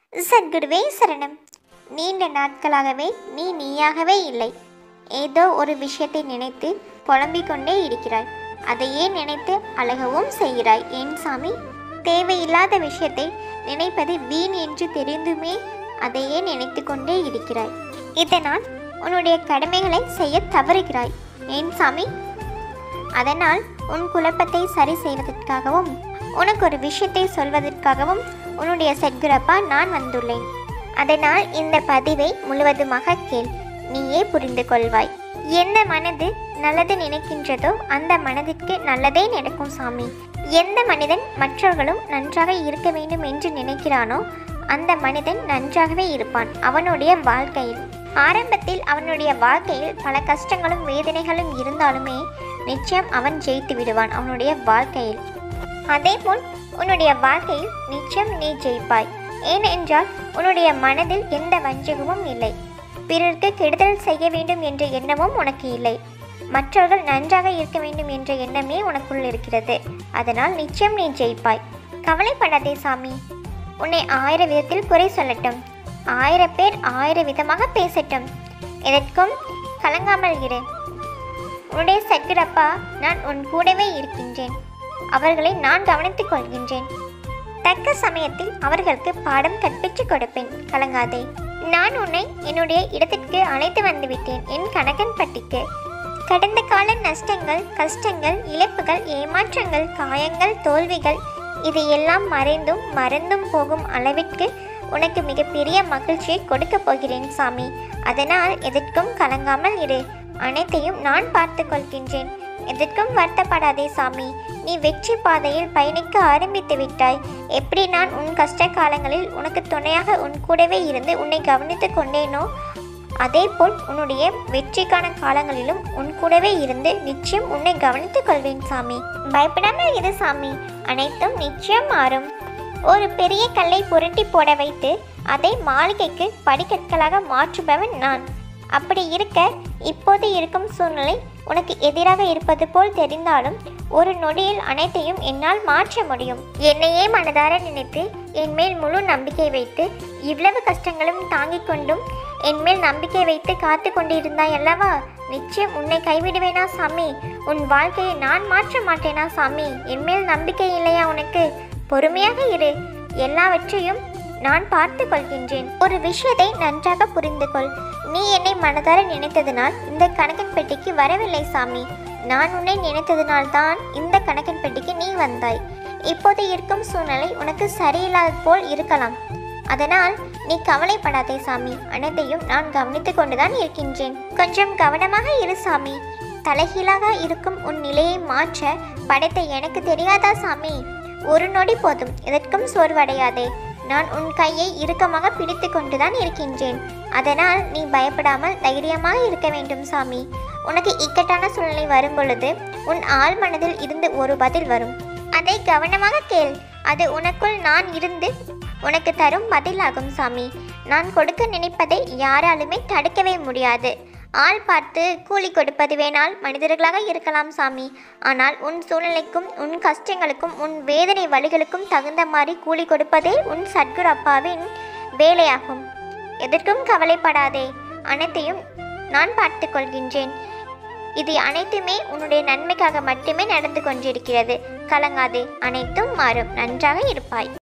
சத்குருவே சரணம் நீண்ட நாட்களாகவே நீ நீயாகவே இல்லை ஏதோ ஒரு விஷயத்தை நினைத்து புலம்பிக் கொண்டே இருக்கிறாய் அதையே நினைத்து அழகவும் செய்கிறாய் ஏன் சாமி தேவையில்லாத விஷயத்தை நினைப்பது வீண் என்று தெரிந்துமே அதையே நினைத்து கொண்டே இருக்கிறாய் இதனால் உன்னுடைய கடமைகளை செய்ய தவறுகிறாய் ஏன் சாமி அதனால் உன் குழப்பத்தை சரி செய்வதற்காகவும் உனக்கு ஒரு விஷயத்தை சொல்வதற்காகவும் உன்னுடைய சத்குரப்பா நான் வந்துள்ளேன் அதனால் இந்த பதிவை முழுவதுமாக கேள் நீயே புரிந்து கொள்வாய் எந்த மனது நல்லது நினைக்கின்றதோ அந்த மனதிற்கு நல்லதே நடக்கும் சாமி எந்த மனிதன் மற்றவர்களும் நன்றாக இருக்க வேண்டும் என்று நினைக்கிறானோ அந்த மனிதன் நன்றாகவே இருப்பான் அவனுடைய வாழ்க்கையில் ஆரம்பத்தில் அவனுடைய வாழ்க்கையில் பல கஷ்டங்களும் வேதனைகளும் இருந்தாலுமே நிச்சயம் அவன் ஜெயித்து விடுவான் அவனுடைய வாழ்க்கையில் அதேபோல் உன்னுடைய வாழ்க்கையில் நிச்சயம் நீ ஜெயிப்பாய் ஏனென்றால் உன்னுடைய மனதில் எந்த வஞ்சகமும் இல்லை பிறருக்கு கெடுதல் செய்ய வேண்டும் என்ற எண்ணமும் உனக்கு இல்லை மற்றவர்கள் நன்றாக இருக்க வேண்டும் என்ற எண்ணமே உனக்குள் இருக்கிறது அதனால் நிச்சயம் நீ ஜெயிப்பாய் கவலைப்படாதே சாமி உன்னை ஆயிரம் விதத்தில் குறை சொல்லட்டும் ஆயிரம் பேர் ஆயிரம் விதமாக பேசட்டும் எதற்கும் கலங்காமல் இரு உன்னுடைய சத்குரப்பா நான் உன் கூடவே இருக்கின்றேன் அவர்களை நான் கவனித்துக் கொள்கின்றேன் தக்க சமயத்தில் அவர்களுக்கு பாடம் கற்பித்துக் கொடுப்பேன் கலங்காதே நான் உன்னை என்னுடைய இடத்திற்கு அழைத்து வந்துவிட்டேன் என் கணக்கன் பட்டிக்கு கடந்த கால நஷ்டங்கள் கஷ்டங்கள் இழப்புகள் ஏமாற்றங்கள் காயங்கள் தோல்விகள் இது எல்லாம் மறைந்தும் மறந்தும் போகும் அளவிற்கு உனக்கு மிகப்பெரிய மகிழ்ச்சியை கொடுக்கப் போகிறேன் சாமி அதனால் எதற்கும் கலங்காமல் இரு அனைத்தையும் நான் பார்த்து கொள்கின்றேன் எதற்கும் வருத்தப்படாதே சாமி நீ வெற்றி பாதையில் பயணிக்க ஆரம்பித்து விட்டாய் எப்படி நான் உன் கஷ்ட காலங்களில் உனக்கு துணையாக உன் கூடவே இருந்து உன்னை கவனித்துக் கொண்டேனோ அதேபோல் உன்னுடைய வெற்றிக்கான காலங்களிலும் உன் கூடவே இருந்து நிச்சயம் உன்னை கவனித்துக் கொள்வேன் சாமி பயப்படாமல் இரு சாமி அனைத்தும் நிச்சயம் மாறும் ஒரு பெரிய கல்லை புரட்டி போட வைத்து அதை மாளிகைக்கு படிக்கற்களாக மாற்றுபவன் நான் அப்படி இருக்க இப்போது இருக்கும் சூழ்நிலை உனக்கு எதிராக இருப்பது போல் தெரிந்தாலும் ஒரு நொடியில் அனைத்தையும் என்னால் மாற்ற முடியும் என்னையே மனதார நினைத்து என் மேல் முழு நம்பிக்கை வைத்து இவ்வளவு கஷ்டங்களும் தாங்கிக் கொண்டும் என் மேல் நம்பிக்கை வைத்து காத்து கொண்டிருந்தாய் அல்லவா நிச்சயம் உன்னை கைவிடுவேனா சாமி உன் வாழ்க்கையை நான் மாற்ற மாட்டேனா சாமி என் மேல் நம்பிக்கை இல்லையா உனக்கு பொறுமையாக இரு எல்லாவற்றையும் நான் பார்த்து கொள்கின்றேன் ஒரு விஷயத்தை நன்றாக புரிந்து கொள் நீ என்னை மனதார நினைத்ததினால் இந்த கணக்கன் பெட்டிக்கு வரவில்லை சாமி நான் உன்னை நினைத்ததினால் தான் இந்த கணக்கன் பெட்டிக்கு நீ வந்தாய் இப்போது இருக்கும் சூழ்நிலை உனக்கு சரியில்லாத போல் இருக்கலாம் அதனால் நீ கவலைப்படாதே சாமி அனைத்தையும் நான் கவனித்துக் கொண்டுதான் இருக்கின்றேன் கொஞ்சம் கவனமாக இரு சாமி தலைகீழாக இருக்கும் உன் நிலையை மாற்ற படைத்த எனக்கு தெரியாதா சாமி ஒரு நொடி போதும் எதற்கும் சோர்வடையாதே நான் உன் கையை இறுக்கமாக பிடித்து கொண்டுதான் இருக்கின்றேன் அதனால் நீ பயப்படாமல் தைரியமாக இருக்க வேண்டும் சாமி உனக்கு இக்கட்டான சூழ்நிலை வரும் பொழுது உன் ஆள் மனதில் இருந்து ஒரு பதில் வரும் அதை கவனமாக கேள் அது உனக்குள் நான் இருந்து உனக்கு தரும் பதிலாகும் சாமி நான் கொடுக்க நினைப்பதை யாராலுமே தடுக்கவே முடியாது ஆள் பார்த்து கூலி கொடுப்பது வேணால் மனிதர்களாக இருக்கலாம் சாமி ஆனால் உன் சூழ்நிலைக்கும் உன் கஷ்டங்களுக்கும் உன் வேதனை வழிகளுக்கும் தகுந்த மாதிரி கூலி கொடுப்பதே உன் சத்குரு அப்பாவின் வேலையாகும் எதற்கும் கவலைப்படாதே அனைத்தையும் நான் பார்த்து கொள்கின்றேன் இது அனைத்துமே உன்னுடைய நன்மைக்காக மட்டுமே நடந்து கொண்டிருக்கிறது கலங்காதே அனைத்தும் மாறும் நன்றாக இருப்பாய்